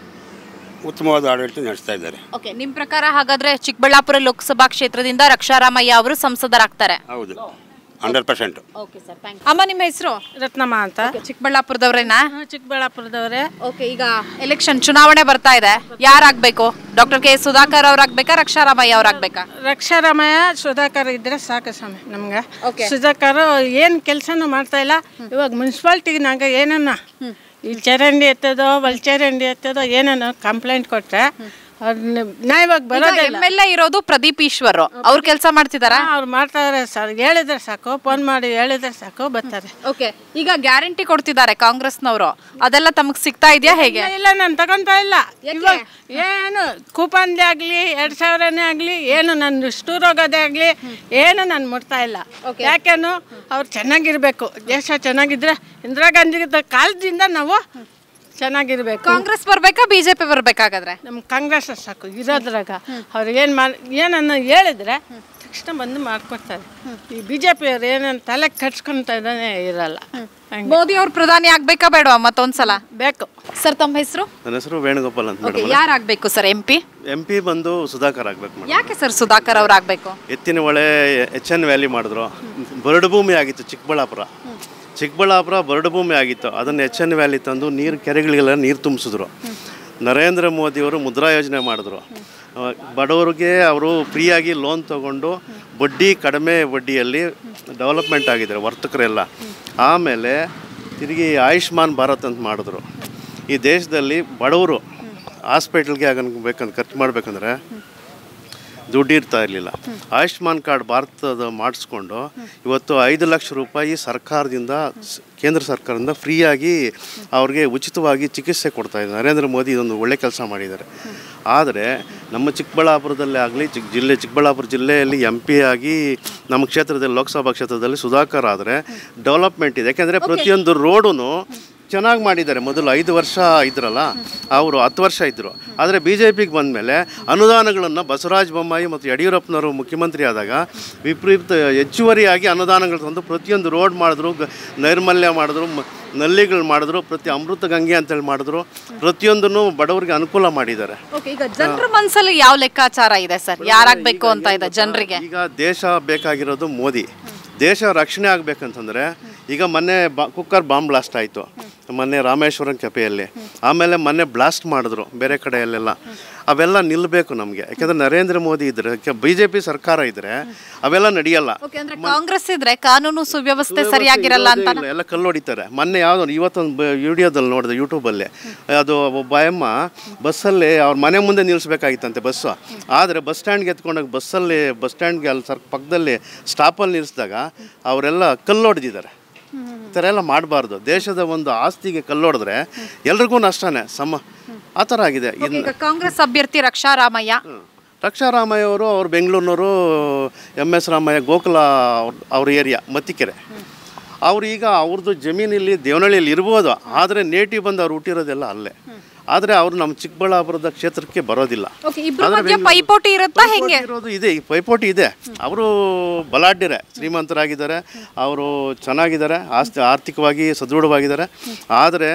ಉತ್ತಮವಾದ ಆಡಳಿತ ನಡೆಸ್ತಾ ಇದ್ದಾರೆ ಓಕೆ ನಿಮ್ಮ ಪ್ರಕಾರ ಹಾಗಾದ್ರೆ ಚಿಕ್ಕಬಳ್ಳಾಪುರ ಲೋಕಸಭಾ ಕ್ಷೇತ್ರದಿಂದ ರಕ್ಷಾರಾಮಯ್ಯ ಅವರು ಸಂಸದರಾಗ್ತಾರೆ ಹೌದು hundred percent okay sir thank ಅಮ್ಮ ನಿಮ್ಮ ಹೆಸರು ರತ್ನಮ್ಮ ಅಂತ ಚಿಕ್ಕಬಳ್ಳಾಪುರದವ್ರೇನಾ ಚಿಕ್ಕಬಳ್ಳಾಪುರದವರೇ ಓಕೆ ಈಗ ಎಲೆಕ್ಷನ್ ಚುನಾವಣೆ ಬರ್ತಾ ಇದೆ ಯಾರಾಗಬೇಕು ಡಾಕ್ಟರ್ ಕೆ ಸುಧಾಕರ್ ಅವ್ರಾಗ್ಬೇಕಾ ರಕ್ಷಾರಾಮಯ್ಯ ಅವ್ರಾಗ್ಬೇಕಾ ರಕ್ಷಾರಾಮಯ್ಯ ಸುಧಾಕರ್ ಇದ್ರೆ ಸಾಕು ಸ್ವಾಮಿ ನಮ್ಗೆ Okay. ಸುಧಾಕರ್ ಏನು ಕೆಲಸನೂ ಮಾಡ್ತಾ ಇಲ್ಲ ಇವಾಗ ಮುನ್ಸಿಪಾಲ್ಟಿಗೆ ನಂಗೆ ಏನನ್ನ ಈ ಚರಂಡಿ ಎತ್ತದೋ ಒಲ್ ಚರಂಡಿ ಎತ್ತದೋ ಏನನ್ನ ಕಂಪ್ಲೇಂಟ್ ಕೊಟ್ರೆ ಅವ್ರನ್ನ ನ್ಯಾಯವಾಗಿ ಬರೋದಿಲ್ಲ ಎಮ್ ಎಲ್ ಎ ಇರೋದು ಪ್ರದೀಪ್ ಈಶ್ವರ್ ಅವ್ರು ಕೆಲಸ ಮಾಡ್ತಿದಾರಾ ಅವ್ರು ಮಾಡ್ತಾರೆ ಸರ್ ಹೇಳಿದ್ರೆ ಸಾಕು ಫೋನ್ ಮಾಡಿ ಹೇಳಿದ್ರೆ ಸಾಕು ಬರ್ತಾರೆ ಓಕೆ ಈಗ ಗ್ಯಾರಂಟಿ ಕೊಡ್ತಿದ್ದಾರೆ ಕಾಂಗ್ರೆಸ್ನವರು ಅದೆಲ್ಲ ತಮಗ್ ಸಿಗ್ತಾ ಇದೆಯಾ ಹೇಗೆ ಇಲ್ಲ ನಾನು ತಗೊಂತಾ ಇಲ್ಲ ಇವಾಗ ಏನು ಕೂಪನ್ದೇ ಆಗಲಿ ಎರಡು ಸಾವಿರನೇ ಆಗಲಿ ಏನು ನನ್ನ ಸ್ಟೂರ್ ಹೋಗೋದೇ ಆಗಲಿ ಏನು ನಾನು ಮುಟ್ತಾ ಇಲ್ಲ ಯಾಕೇನು ಅವ್ರು ಚೆನ್ನಾಗಿರ್ಬೇಕು ದೇಶ ಚೆನ್ನಾಗಿದ್ರೆ ಇಂದಿರಾ ಗಾಂಧಿ ಕಾಲದಿಂದ ನಾವು ಚೆನ್ನಾಗಿರ್ಬೇಕು ಕಾಂಗ್ರೆಸ್ ಬರ್ಬೇಕಾ ಬಿಜೆಪಿ ಬರ್ಬೇಕಾಗಾದ್ರೆ ನಮ್ಮ ಕಾಂಗ್ರೆಸ್ ಸಾಕು ಇರೋದ್ರಾಗ ಅವ್ರು ಏನು ಮಾಡಿ ಏನನ್ನ ಹೇಳಿದ್ರೆ ತಕ್ಷಣ ಬಂದು ಮಾಡ್ಕೊಡ್ತಾರೆ ಈ ಬಿ ಜೆ ಪಿಯವ್ರು ಏನನ್ನ ತಲೆ ಕಟ್ಸ್ಕೊಂತ ಇದ್ದಾನೆ ಇರಲ್ಲ ಹಂಗೆ ಮೋದಿ ಅವ್ರು ಪ್ರಧಾನಿ ಆಗ್ಬೇಕಾ ಬೇಡವಾ ಮತ್ತೊಂದ್ಸಲ ಬೇಕು ಸರ್ ತಮ್ಮ ಹೆಸರು ನನ್ನ ಹೆಸರು ವೇಣುಗೋಪಾಲ್ ಅಂತ ಓಕೆ ಮೇಡಮ್ ಯಾರಾಗ್ಬೇಕು sir M P M P ಬಂದು ಸುಧಾಕರ್ ಆಗ್ಬೇಕು ಮೇಡಮ್ ಯಾಕೆ ಸರ್ ಸುಧಾಕರ್ ಅವ್ರು ಆಗ್ಬೇಕು ಎತ್ತಿನ ಹೊಳೆ ಎಚ್ ಎನ್ ವ್ಯಾಲಿ ಮಾಡಿದ್ರು ಬರಡು ಭೂಮಿ ಆಗಿತ್ತು ಚಿಕ್ಕಬಳ್ಳಾಪುರ ಚಿಕ್ಕಬಳ್ಳಾಪುರ ಬರಡು ಭೂಮಿ ಆಗಿತ್ತು ಅದನ್ನು ಎಚ್ ಎನ್ ವ್ಯಾಲಿ ತಂದು ನೀರು ಕೆರೆಗಳಿಗೆಲ್ಲ ನೀರು ತುಂಬಿಸಿದ್ರು ನರೇಂದ್ರ ಮೋದಿಯವರು ಮುದ್ರಾ ಯೋಜನೆ ಮಾಡಿದ್ರು ಆ, ಬಡವರಿಗೆ ಅವರು ಫ್ರೀಯಾಗಿ ಲೋನ್ ತಗೊಂಡು ಬಡ್ಡಿ ಕಡಿಮೆ ಬಡ್ಡಿಯಲ್ಲಿ ಡೆವಲಪ್ಮೆಂಟ್ ಆಗಿದ್ದಾರೆ ವರ್ತಕರೆಲ್ಲ ಆಮೇಲೆ ತಿರುಗಿ ಆಯುಷ್ಮಾನ್ ಭಾರತ್ ಅಂತ ಮಾಡಿದ್ರು ಈ ದೇಶದಲ್ಲಿ ಬಡವರು ಹಾಸ್ಪಿಟ್ಲ್ಗೆ ಆಗನ್ ಬೇಕಂತ ಖರ್ಚು ಮಾಡಬೇಕಂದ್ರೆ ದುಡ್ಡು ಇರ್ತಾ ಇರಲಿಲ್ಲ ಆಯುಷ್ಮಾನ್ ಕಾರ್ಡ್ ಭಾರತದ ಮಾಡಿಸ್ಕೊಂಡು ಇವತ್ತು ಐದು ಲಕ್ಷ ರೂಪಾಯಿ ಸರ್ಕಾರದಿಂದ ಸ್- ಕೇಂದ್ರ ಸರ್ಕಾರದಿಂದ ಫ್ರೀಯಾಗಿ ಅವ್ರಿಗೆ ಉಚಿತವಾಗಿ ಚಿಕಿತ್ಸೆ ಕೊಡ್ತಾ ಇದ್ದಾರೆ ನರೇಂದ್ರ ಮೋದಿ ಇದೊಂದು ಒಳ್ಳೆ ಕೆಲಸ ಮಾಡಿದ್ದಾರೆ ಆದರೆ ನಮ್ಮ ಚಿಕ್ಕಬಳ್ಳಾಪುರದಲ್ಲೇ ಆಗಲಿ ಚಿಕ್ಕ ಜಿಲ್ಲೆ ಚಿಕ್ಕಬಳ್ಳಾಪುರ ಜಿಲ್ಲೆಯಲ್ಲಿ ಎಂ ಪಿ ಆಗಿ ನಮ್ಮ ಕ್ಷೇತ್ರದಲ್ಲಿ ಲೋಕಸಭಾ ಕ್ಷೇತ್ರದಲ್ಲಿ ಸುಧಾಕರ್ ಆದರೆ ಡೆವಲಪ್ಮೆಂಟ್ ಇದೆ ಯಾಕೆಂದರೆ ಪ್ರತಿಯೊಂದು ರೋಡು ಚೆನ್ನಾಗಿ ಮಾಡಿದ್ದಾರೆ ಮೊದಲು ಐದು ವರ್ಷ ಇದ್ರಲ್ಲ ಅವರು ಹತ್ತು ವರ್ಷ ಇದ್ದರು ಆದರೆ ಬಿ ಜೆ ಪಿಗೆ ಬಂದಮೇಲೆ ಅನುದಾನಗಳನ್ನು ಬಸವರಾಜ ಬೊಮ್ಮಾಯಿ ಮತ್ತು ಯಡಿಯೂರಪ್ಪನವರು ಮುಖ್ಯಮಂತ್ರಿ ಆದಾಗ ವಿಪರೀತ ಹೆಚ್ಚುವರಿಯಾಗಿ ಅನುದಾನಗಳು ತಂದು ಪ್ರತಿಯೊಂದು ರೋಡ್ ಮಾಡಿದ್ರು ಗ- ನೈರ್ಮಲ್ಯ ಮಾಡಿದ್ರು ಮ- ನಲ್ಲಿಗಳು ಮಾಡಿದ್ರು ಪ್ರತಿ ಅಮೃತ ಗಂಗೆ ಅಂತೇಳಿ ಮಾಡಿದ್ರು ಪ್ರತಿಯೊಂದನ್ನು ಬಡವರಿಗೆ ಅನುಕೂಲ ಮಾಡಿದ್ದಾರೆ ಓಕೆ ಈಗ ಜನರ ಮನಸ್ಸಲ್ಲಿ ಯಾವ ಲೆಕ್ಕಾಚಾರ ಇದೆ ಸರ್ ಯಾರಾಗ್ಬೇಕು ಅಂತ ಇದೆ ಜನರಿಗೆ ಈಗ ದೇಶ ಬೇಕಾಗಿರೋದು ಮೋದಿ ದೇಶ ರಕ್ಷಣೆ ಆಗಬೇಕಂತಂದರೆ ಈಗ ಮೊನ್ನೆ ಬಾ ಕುಕ್ಕರ್ ಬಾಂಬ್ ಬ್ಲಾಸ್ಟ್ ಆಯಿತು ಮೊನ್ನೆ ರಾಮೇಶ್ವರಂ ಕೆಪೆಯಲ್ಲಿ ಆಮೇಲೆ ಮೊನ್ನೆ ಬ್ಲಾಸ್ಟ್ ಮಾಡಿದ್ರು ಬೇರೆ ಕಡೆಯಲ್ಲೆಲ್ಲ ಅವೆಲ್ಲ ನಿಲ್ಲಬೇಕು ನಮಗೆ ಯಾಕೆಂದರೆ ನರೇಂದ್ರ ಮೋದಿ ಇದ್ದರೆ ಬಿ ಜೆ ಪಿ ಸರ್ಕಾರ ಇದ್ದರೆ ಅವೆಲ್ಲ ನಡೆಯಲ್ಲ ಓಕೆ ಅಂದ್ರೆ ಕಾಂಗ್ರೆಸ್ ಇದ್ರೆ ಕಾನೂನು ಸುವ್ಯವಸ್ಥೆ ಸರಿಯಾಗಿರಲ್ಲ ಅಂತ ಇಲ್ಲ, ಎಲ್ಲ ಕಲ್ಲು ಹೊಡಿತಾರೆ ಮೊನ್ನೆ ಯಾವುದೋ ಇವತ್ತೊಂದು ವಿಡಿಯೋದಲ್ಲಿ ನೋಡಿದೆ ಯೂಟ್ಯೂಬಲ್ಲಿ ಅದು ಒಬ್ಬ ಅಮ್ಮ ಬಸ್ಸಲ್ಲಿ ಅವ್ರ ಮನೆ ಮುಂದೆ ನಿಲ್ಲಿಸ್ಬೇಕಾಗಿತ್ತಂತೆ ಬಸ್ಸು ಆದರೆ ಬಸ್ ಸ್ಟ್ಯಾಂಡ್ಗೆ ಎತ್ಕೊಂಡೋಗಿ ಬಸ್ಸಲ್ಲಿ ಬಸ್ ಸ್ಟ್ಯಾಂಡ್ಗೆ ಅಲ್ಲಿ ಸರ್ ಪಕ್ಕದಲ್ಲಿ ಸ್ಟಾಪಲ್ಲಿ ನಿಲ್ಲಿಸಿದಾಗ ಅವರೆಲ್ಲ ಕಲ್ಲು ಹೊಡೆದಿದ್ದಾರೆ ಈ ಥರ ಎಲ್ಲ ಮಾಡಬಾರ್ದು ದೇಶದ ಒಂದು ಆಸ್ತಿಗೆ ಕಲ್ಲು ಹೊಡೆದ್ರೆ ಎಲ್ರಿಗೂ ನಷ್ಟನೇ ಸಮ ಆ ಥರ ಆಗಿದೆ Okay, ಇನ್ನು ಈಗ ಕಾಂಗ್ರೆಸ್ ಅಭ್ಯರ್ಥಿ ರಕ್ಷಾ ರಾಮಯ್ಯ ರಕ್ಷಾರಾಮಯ್ಯ ಅವರು ಅವ್ರು ಬೆಂಗಳೂರಿನವರು ಎಮ್ ಎಸ್ ರಾಮಯ್ಯ ಗೋಕುಲ ಅವ್ರ- ಅವ್ರ ಏರಿಯಾ ಮತ್ತಿಕೆರೆ ಅವ್ರು ಈಗ ಅವ್ರದ್ದು ಜಮೀನಲ್ಲಿ ದೇವನಹಳ್ಳಿಯಲ್ಲಿ ಇರ್ಬೋದು ಆದರೆ ನೇಟಿವ್ ಬಂದು ಅವ್ರು ಹುಟ್ಟಿರೋದೆಲ್ಲ ಅಲ್ಲೇ ಆದರೆ ಅವರು ನಮ್ಮ ಚಿಕ್ಕಬಳ್ಳಾಪುರದ ಕ್ಷೇತ್ರಕ್ಕೆ ಬರೋದಿಲ್ಲ ಓಕೆ ಇಬ್ರ ಮಧ್ಯೆ ಪೈಪೋಟಿ ಇರುತ್ತಾ ಹೆಂಗೆ ಇರೋದು ಇದೆ ಈ ಪೈಪೋಟಿ ಇದೆ ಅವರು ಬಲಾಢ್ಯರೆ ಶ್ರೀಮಂತರಾಗಿದ್ದಾರೆ ಅವರು ಚೆನ್ನಾಗಿದ್ದಾರೆ ಆಸ್ತಿ ಆರ್ಥಿಕವಾಗಿ ಸದೃಢವಾಗಿದ್ದಾರೆ ಆದರೆ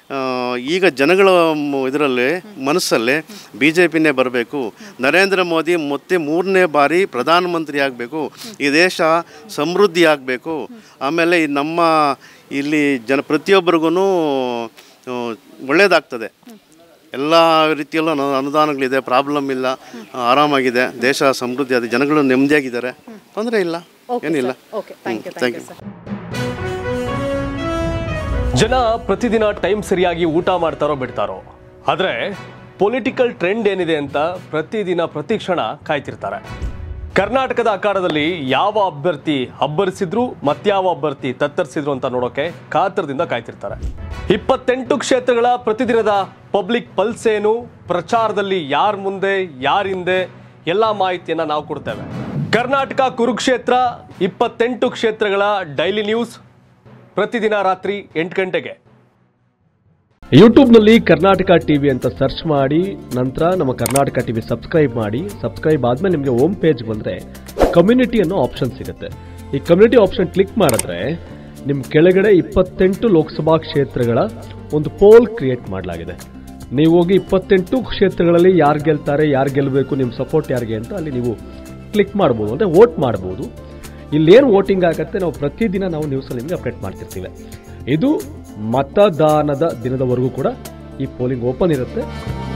ಆ, ಈಗ ಜನಗಳ ಇದರಲ್ಲಿ ಮನಸ್ಸಲ್ಲಿ ಬಿ ಜೆ ಪಿನೇ ಬರಬೇಕು ನರೇಂದ್ರ ಮೋದಿ ಮತ್ತೆ ಮೂರನೇ ಬಾರಿ ಪ್ರಧಾನಮಂತ್ರಿ ಆಗಬೇಕು ಈ ದೇಶ ಸಮೃದ್ಧಿ ಆಗಬೇಕು ಆಮೇಲೆ ಈ ನಮ್ಮ ಇಲ್ಲಿ ಜನ ಪ್ರತಿಯೊಬ್ಬರಿಗೂ ಒಳ್ಳೆಯದಾಗ್ತದೆ ಎಲ್ಲ ರೀತಿಯಲ್ಲೂ ಅನು- ಅನುದಾನಗಳಿದೆ ಪ್ರಾಬ್ಲಮ್ ಇಲ್ಲ ಆರಾಮಾಗಿದೆ ದೇಶ ಸಮೃದ್ಧಿ ಆಗಿದೆ ಜನಗಳು ನೆಮ್ಮದಿಯಾಗಿದ್ದಾರೆ ತೊಂದರೆ ಇಲ್ಲ ಏನಿಲ್ಲ ಥ್ಯಾಂಕ್ ಯು ಜನ ಪ್ರತಿದಿನ ಟೈಮ್ ಸರಿಯಾಗಿ ಊಟ ಮಾಡ್ತಾರೋ ಬಿಡ್ತಾರೋ ಆದರೆ ಪೊಲಿಟಿಕಲ್ ಟ್ರೆಂಡ್ ಏನಿದೆ ಅಂತ ಪ್ರತಿದಿನ ಪ್ರತಿ ಕ್ಷಣ ಕಾಯ್ತಿರ್ತಾರೆ ಕರ್ನಾಟಕದ ಅಖಾಡದಲ್ಲಿ ಯಾವ ಅಭ್ಯರ್ಥಿ ಅಬ್ಬರಿಸಿದ್ರು ಮತ್ಯಾವ ಅಭ್ಯರ್ಥಿ ತತ್ತರಿಸಿದ್ರು ಅಂತ ನೋಡೋಕೆ ಕಾತರದಿಂದ ಕಾಯ್ತಿರ್ತಾರೆ ಇಪ್ಪತ್ತೆಂಟು ಕ್ಷೇತ್ರಗಳ ಪ್ರತಿದಿನದ ಪಬ್ಲಿಕ್ ಪಲ್ಸ್ ಏನು ಪ್ರಚಾರದಲ್ಲಿ ಯಾರ ಮುಂದೆ ಯಾರ ಹಿಂದೆ ಎಲ್ಲ ಮಾಹಿತಿಯನ್ನ ನಾವು ಕೊಡ್ತೇವೆ ಕರ್ನಾಟಕ ಕುರುಕ್ಷೇತ್ರ ಇಪ್ಪತ್ತೆಂಟು ಕ್ಷೇತ್ರಗಳ ಡೈಲಿ ನ್ಯೂಸ್ ಪ್ರತಿದಿನ ರಾತ್ರಿ ಎಂಟು ಗಂಟೆಗೆ ಯೂಟ್ಯೂಬ್ನಲ್ಲಿ ಕರ್ನಾಟಕ ಟಿವಿ ಅಂತ ಸರ್ಚ್ ಮಾಡಿ ನಂತರ ನಮ್ಮ ಕರ್ನಾಟಕ ಟಿವಿ ಸಬ್ಸ್ಕ್ರೈಬ್ ಮಾಡಿ ಸಬ್ಸ್ಕ್ರೈಬ್ ಆದ್ಮೇಲೆ ನಿಮಗೆ ಹೋಮ್ ಪೇಜ್ ಬಂದರೆ ಕಮ್ಯುನಿಟಿ ಅನ್ನೋ ಆಪ್ಷನ್ ಸಿಗುತ್ತೆ ಈ ಕಮ್ಯುನಿಟಿ ಆಪ್ಷನ್ ಕ್ಲಿಕ್ ಮಾಡಿದ್ರೆ ನಿಮ್ಮ ಕೆಳಗಡೆ ಇಪ್ಪತ್ತೆಂಟು ಲೋಕಸಭಾ ಕ್ಷೇತ್ರಗಳ ಒಂದು ಪೋಲ್ ಕ್ರಿಯೇಟ್ ಮಾಡಲಾಗಿದೆ ನೀವು ಹೋಗಿ ಇಪ್ಪತ್ತೆಂಟು ಕ್ಷೇತ್ರಗಳಲ್ಲಿ ಯಾರು ಗೆಲ್ತಾರೆ ಯಾರು ಗೆಲ್ಲಬೇಕು ನಿಮ್ಮ ಸಪೋರ್ಟ್ ಯಾರಿಗೆ ಅಂತ ಅಲ್ಲಿ ನೀವು ಕ್ಲಿಕ್ ಮಾಡ್ಬೋದು ಅಂದರೆ ವೋಟ್ ಮಾಡ್ಬೋದು ಇಲ್ಲೇನು ವೋಟಿಂಗ್ ಆಗುತ್ತೆ ನಾವು ಪ್ರತಿದಿನ ನಾವು ನ್ಯೂಸಲ್ಲಿ ನಿಮಗೆ ಅಪ್ಡೇಟ್ ಮಾಡ್ತಿರ್ತೀವಿ ಇದು ಮತದಾನದ ದಿನದವರೆಗೂ ಕೂಡ ಈ ಪೋಲಿಂಗ್ ಓಪನ್ ಇರುತ್ತೆ